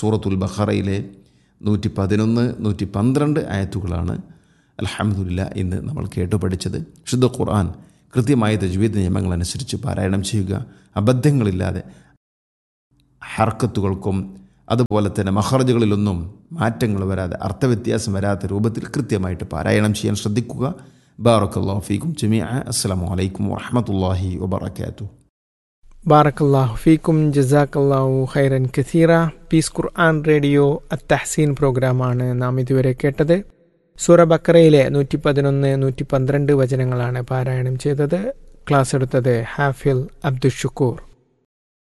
സൂറത്തുൽ ബഖറയിലെ നൂറ്റി പതിനൊന്ന് നൂറ്റി പന്ത്രണ്ട് ആയത്തുകളാണ് അലഹമുല്ല ഇന്ന് നമ്മൾ കേട്ടു പഠിച്ചത് ശുദ്ധ ഖുർആൻ കൃത്യമായ തജ്വീദ് നിയമങ്ങളനുസരിച്ച് പാരായണം ചെയ്യുക അബദ്ധങ്ങളില്ലാതെ ഹർക്കത്തുകൾക്കും അതുപോലെ തന്നെ മഹറജുകളിലൊന്നും മാറ്റങ്ങൾ വരാതെ അർത്ഥവ്യത്യാസം വരാത്ത രൂപത്തിൽ കൃത്യമായിട്ട് പാരായണം ചെയ്യാൻ ശ്രദ്ധിക്കുക ബാറക്കല്ലാഹു ഫീക്കും ജമീഅ അസ്സലാമു അലൈക്കും വറഹമത്തല്ലാഹി വബറകാതുഹു ബാറക്കല്ലാഹു ഫീക്കും ജസാക്കല്ലാഹു ഖൈറൻ കസീറ പീസ് ഖുർആൻ റേഡിയോ അത്തഹസീൻ പ്രോഗ്രാമാണ് നാം ഇതുവരെ കേട്ടത് സൂറ ബക്കറയിലെ നൂറ്റി പതിനൊന്ന് നൂറ്റി പന്ത്രണ്ട് വചനങ്ങളാണ് പാരായണം ചെയ്തത് ക്ലാസ് എടുത്തത് ഹാഫിൽ അബ്ദുഷുക്കൂർ